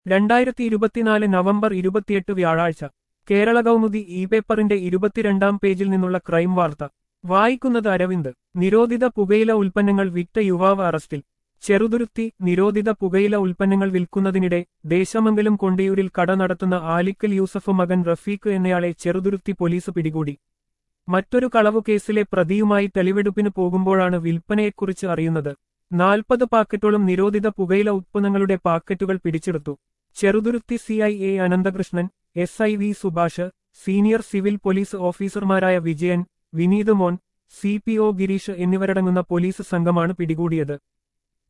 രണ്ടായിരത്തി ഇരുപത്തിനാല് നവംബർ ഇരുപത്തിയെട്ട് വ്യാഴാഴ്ച കേരള കൗമുദി ഇ പേപ്പറിന്റെ ഇരുപത്തിരണ്ടാം പേജിൽ നിന്നുള്ള ക്രൈം വാർത്ത വായിക്കുന്നത് അരവിന്ദ് നിരോധിത പുകയില ഉൽപ്പന്നങ്ങൾ വിറ്റ യുവാവ് അറസ്റ്റിൽ ചെറുതുരുത്തി നിരോധിത പുകയില ഉൽപ്പന്നങ്ങൾ വിൽക്കുന്നതിനിടെ ദേശമംഗലം കൊണ്ടിയൂരിൽ കട നടത്തുന്ന ആലിക്കൽ യൂസഫ് മകൻ റഫീഖ് എന്നയാളെ ചെറുതുരുത്തി പോലീസ് പിടികൂടി മറ്റൊരു കളവു കേസിലെ പ്രതിയുമായി തെളിവെടുപ്പിന് പോകുമ്പോഴാണ് വിൽപ്പനയെക്കുറിച്ച് അറിയുന്നത് നാൽപ്പത് പാക്കറ്റോളം നിരോധിത പുകയില ഉത്പന്നങ്ങളുടെ പാക്കറ്റുകൾ പിടിച്ചെടുത്തു Cheruthuruthy C I A Ananthakrishnan S I V Subhash senior civil police ഓഫീസർമാരായ വിജയൻ വിനീത് മോൻ സി പി ഒ ഗിരീഷ് എന്നിവരടങ്ങുന്ന പോലീസ് സംഘമാണ് പിടികൂടിയത്